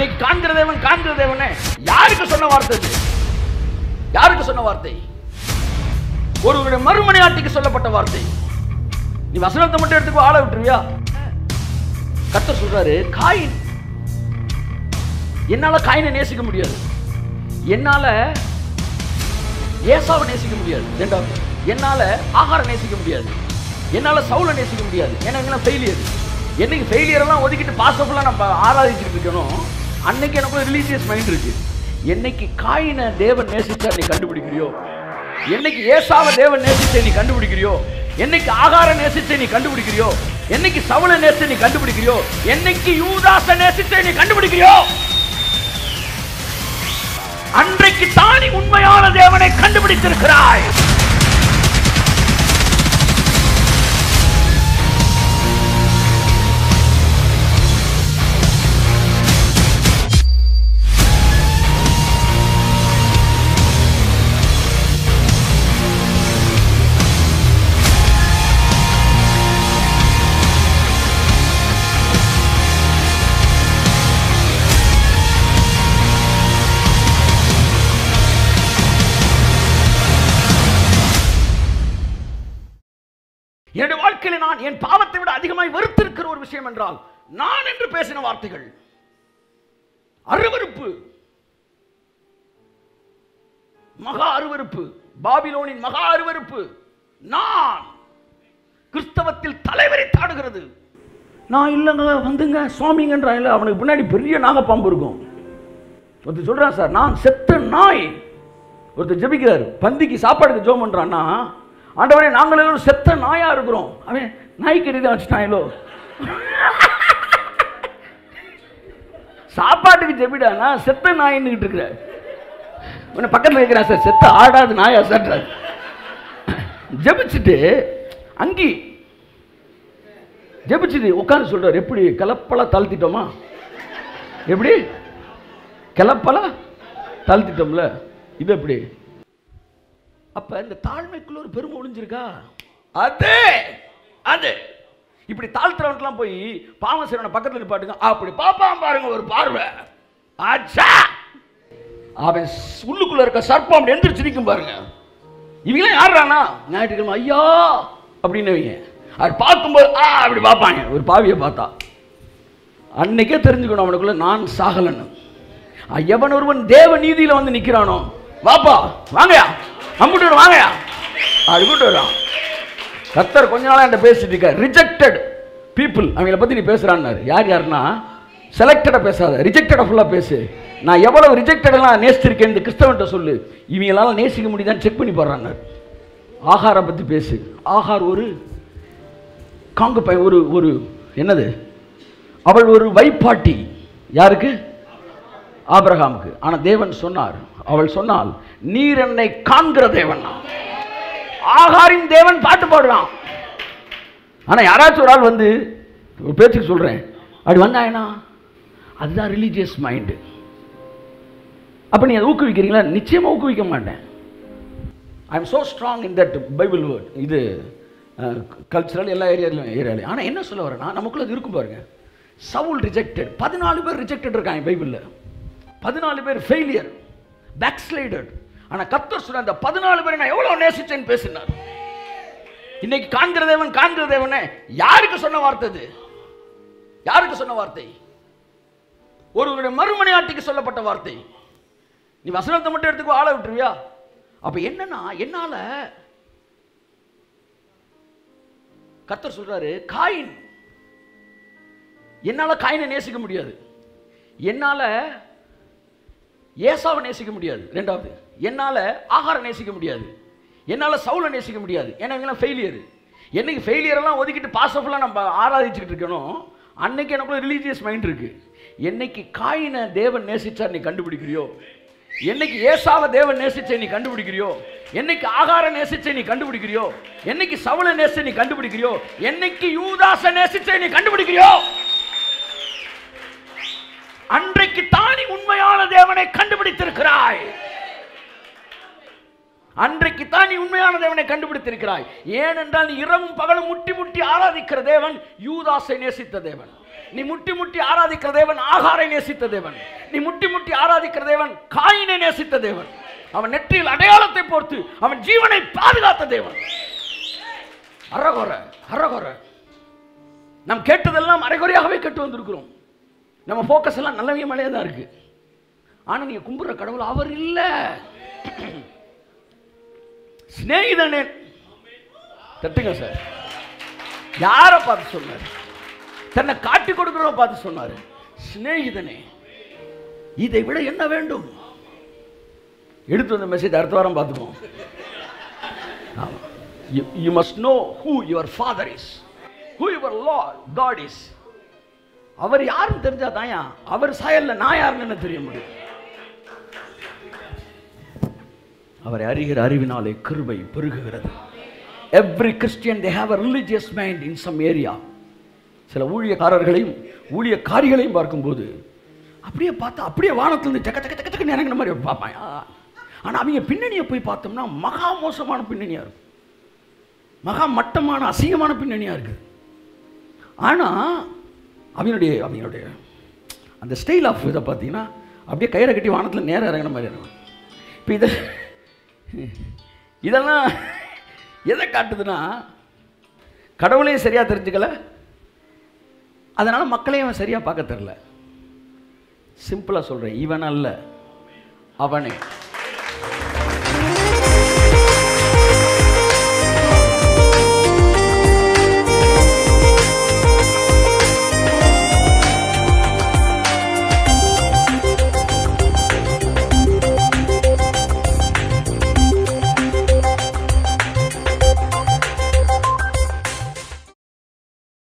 இன்னைக்கு காண்கிற தேவன் காண்கிற தேவனே யாருக்கு சொன்ன வார்த்தை இது யாருக்கு சொன்ன வார்த்தை ஒருவருடைய மறுமனையாட்டிக்கு சொல்லப்பட்ட வார்த்தை நீ வசனத்தை மட்டும் எடுத்துக்கோ ஆள விட்டுருவியா கர்த்தர் சொல்றாரு காயின் என்னால காயினை நேசிக்க முடியாது என்னால ஏசாவை நேசிக்க முடியாது ரெண்டாவது என்னால ஆகாரம் நேசிக்க முடியாது என்னால சவுலை நேசிக்க முடியாது ஏன்னா ஃபெயிலியர் என்னைக்கு ஃபெயிலியர் எல்லாம் ஒதுக்கிட்டு பாசஃபுல்லாக நம்ம ஆராதிச்சுட்டு இருக்கணும் அன்னைக்கு எனக்கு ரிலீஜியஸ் மைண்ட் இருக்கு என்னைக்கு காயினை தேவன் நேசிச்சா நீ கண்டுபிடிக்கிறியோ என்னைக்கு ஏசாவை தேவன் நேசிச்சை நீ கண்டுபிடிக்கிறியோ என்னைக்கு ஆகாரம் நேசிச்சை நீ கண்டுபிடிக்கிறியோ என்னைக்கு சவுளை நேசிச்சை நீ கண்டுபிடிக்கிறியோ என்னைக்கு யூதாச நேசிச்சை நீ கண்டுபிடிக்கிறியோ அன்றைக்கு தானி உண்மையான தேவனை கண்டுபிடித்திருக்கிறாய் என்னுடைய வாழ்க்கையில நான் என் பாவத்தை விட அதிகமாய் வெறுத்திருக்கிற ஒரு விஷயம் என்றால் நான் என்று பேசின வார்த்தைகள் அருவருப்பு மகா அருவருப்பு பாபிலோனின் மகா அருவருப்பு நான் கிறிஸ்தவத்தில் தலைவரை தாடுகிறது நான் இல்லைங்க வந்துங்க சுவாமிங்கன்றான் இல்லை அவனுக்கு பின்னாடி பெரிய நாகப்பாம்பு இருக்கும் ஒருத்தர் சொல்றான் சார் நான் செத்த நாய் ஒருத்தர் ஜெபிக்கிறார் பந்திக்கு சாப்பாடுக்கு ஜோம் பண்றான்னா ஆண்டவரே நாங்கள் எல்லாரும் செத்த நாயா இருக்கிறோம் அவன் நாய்க்கு ரீதியாக வச்சுட்டாங்களோ சாப்பாட்டுக்கு ஜெபிடானா செத்த நாயின்னுகிட்டு இருக்கிற உன்னை பக்கத்தில் இருக்கிறான் சார் செத்த ஆடாது நாயா சார் ஜெபிச்சுட்டு அங்கி ஜெபிச்சுட்டு உட்காந்து சொல்றாரு எப்படி கலப்பலா தாழ்த்திட்டோமா எப்படி கிளப்பலா தாழ்த்திட்டோம்ல இது எப்படி அப்ப இந்த தாழ்மைக்குள்ள ஒரு பெருமை ஒளிஞ்சிருக்கா அது அது இப்படி தாழ்த்துறவனுக்குலாம் போய் பாவம் செய்றவன பக்கத்துல நிப்பாட்டுங்க அப்படி பாப்பான் பாருங்க ஒரு பார்வை ஆச்சா அவன் உள்ளுக்குள்ள இருக்க சர்ப்பம் அப்படி எந்திரிச்சு நிற்கும் பாருங்க இவங்களாம் யாருறானா ஞாயிற்றுக்கிழமை ஐயா அப்படின்னு வைங்க அது பார்க்கும்போது ஆ அப்படி பார்ப்பாங்க ஒரு பாவியை பார்த்தா அன்னைக்கே தெரிஞ்சுக்கணும் அவனுக்குள்ள நான் சாகலன்னு அ, எவன் ஒருவன் தேவ நீதியில வந்து நிக்கிறானோ வாப்பா வாங்கயா அம்புட்டு வாங்கயா அப்படி கூட்டு வரான் கத்தர் கொஞ்ச நாளா என்கிட்ட பேசிட்டு இருக்க ரிஜெக்டட் பீப்புள் அவங்கள பத்தி நீ பேசுறான்னாரு யார் யாருன்னா செலக்டடா பேசாத ரிஜெக்டடா ஃபுல்லா பேசு நான் எவ்வளவு ரிஜெக்டடெல்லாம் நேசிச்சிருக்கேன் இந்த கிறிஸ்தவன்ட்ட சொல்லு இவங்களால நேசிக்க முடியுதான்னு செக் பண்ணி போடுறாங்க ஆகாரை பத்தி பேசு ஆகார் ஒரு காங்கு பையன் ஒரு ஒரு என்னது அவள் ஒரு வைப்பாட்டி யாருக்கு ஆபிரகாமுக்கு ஆனா தேவன் சொன்னார் அவள் சொன்னால் நீர் என்னை காண்கிற தேவன் ஆகாரின் தேவன் பாட்டு பாடுறான் ஆனா யாராச்சும் ஒரு ஆள் வந்து ஒரு பேச்சுக்கு சொல்றேன் அப்படி வந்தாயனா அதுதான் ரிலீஜியஸ் மைண்டு அப்ப நீ அதை ஊக்குவிக்கிறீங்களா நிச்சயமா ஊக்குவிக்க மாட்டேன் I am so strong in that Bible word இது கல்ச்சுரல் எல்லா ஏரியாலையும் ஏரியாலையும் ஆனால் என்ன சொல்ல வரேன்னா நமக்குள்ள அது இருக்கும் பாருங்க சவுல் ரிஜெக்டட் பதினாலு பேர் ரிஜெக்டட் இருக்காங்க பைபிளில் பதினாலு பேர் ஃபெயிலியர் பேக்ஸ்லைடட் ஆனால் கர்த்தர் சொன்ன அந்த பதினாலு பேரை நான் எவ்வளோ நேசிச்சேன்னு பேசினார் இன்னைக்கு காண்கிற தேவன் காண்கிற தேவனே யாருக்கு சொன்ன வார்த்தை இது யாருக்கு சொன்ன வார்த்தை ஒருவருடைய மறுமனையாட்டிக்கு சொல்லப்பட்ட வார்த்தை நீ வசனத்தை மட்டும் எடுத்துக்கோ ஆள விட்டுருவியா அப்ப என்னன்னா என்னால கர்த்தர் சொல்றாரு காயின் என்னால காயினை நேசிக்க முடியாது என்னால ஏசாவை நேசிக்க முடியாது ரெண்டாவது என்னால ஆகாரம் நேசிக்க முடியாது என்னால சவுலை நேசிக்க முடியாது ஏன்னா இவங்கெல்லாம் ஃபெயிலியர் என்னைக்கு ஃபெயிலியர் எல்லாம் ஒதுக்கிட்டு பாசஃபுல்லாக நம்ம ஆராதிச்சுக்கிட்டு இருக்கணும் அன்னைக்கு எனக்குள்ள ரிலீஜியஸ் மைண்ட் இருக்கு என்னைக்கு காயினை தேவன் நேசிச்சா நீ கண்டுபிடிக்கிறியோ என்னைக்கு ஏசாவை தேவன் நேசிச்சை நீ கண்டுபிடிக்கிறியோ என்னைக்கு ஆகாரம் நேசிச்சை நீ கண்டுபிடிக்கிறியோ என்னைக்கு சவுளை நேசிச்சை நீ கண்டுபிடிக்கிறியோ என்னைக்கு யூதாச நேசிச்சை நீ கண்டுபிடிக்கிறியோ அன்றைக்கு தானி உண்மையான தேவனை கண்டுபிடித்திருக்கிறாய் அன்றைக்கு தான் நீ உண்மையான தேவனை கண்டுபிடித்திருக்கிறாய் ஏனென்றால் நீ இரவும் பகலும் முட்டி முட்டி ஆராதிக்கிற தேவன் யூதாசை நேசித்த தேவன் நீ முட்டி முட்டி ஆராதிக்கிற தேவன் ஆகாரை நேசித்த தேவன் நீ முட்டி முட்டி ஆராதிக்கிற தேவன் காயினை நேசித்த தேவன் அவன் நெற்றியில் அடையாளத்தை போர்த்து அவன் ஜீவனை பாதுகாத்த தேவன் அறகுறை அறகுறை நாம் கேட்டதெல்லாம் அரைகுறையாகவே கேட்டு வந்திருக்கிறோம் நம்ம ஃபோக்கஸ் எல்லாம் நல்லவிய மேலே தான் இருக்கு ஆனா நீங்க கும்பிடுற கடவுள் அவர் இல்ல சிநேகிதனே தட்டுங்க சார் யாரை பார்த்து சொன்னார் தன்னை காட்டி கொடுக்கிறவங்க பார்த்து சொன்னாரு சிநேகிதனே இதை விட என்ன வேண்டும் எடுத்து வந்த மெசேஜ் அடுத்த வாரம் பார்த்துப்போம் you must know who your father is who your Lord God is அவர் யாருன்னு தெரிஞ்சா தாயா அவர் சாயல்ல நான் யாருன்னு என்ன தெரிய முடியும் அவரை அறிகிற அறிவினாலே கிருபை பெருகுகிறது every Christian they have a religious mind in some area சில ஊழியக்காரர்களையும் ஊழியக்காரிகளையும் பார்க்கும்போது அப்படியே பார்த்தா அப்படியே வானத்திலிருந்து சக்க சக்க சக்க சக்கன்னு இறங்குன மாதிரி பார்ப்பான் ஆனால் அவங்க பின்னணியை போய் பார்த்தோம்னா மகா மோசமான பின்னணியாக இருக்கும் மகா மட்டமான அசிங்கமான பின்னணியாக இருக்குது ஆனால் அவனுடைய அவனுடைய அந்த ஸ்டைல் ஆஃப் இதை பார்த்தீங்கன்னா அப்படியே கயிறை கட்டி வானத்தில் நேரம் இறங்கின மாதிரி இருக்கும் இப்போ இதை இதெல்லாம் எதை காட்டுதுன்னா கடவுளையும் சரியாக தெரிஞ்சுக்கல அதனால் மக்களையும் அவன் சரியாக பார்க்க தெரில சிம்பிளாக சொல்கிறேன் இவன் அல்ல அவனே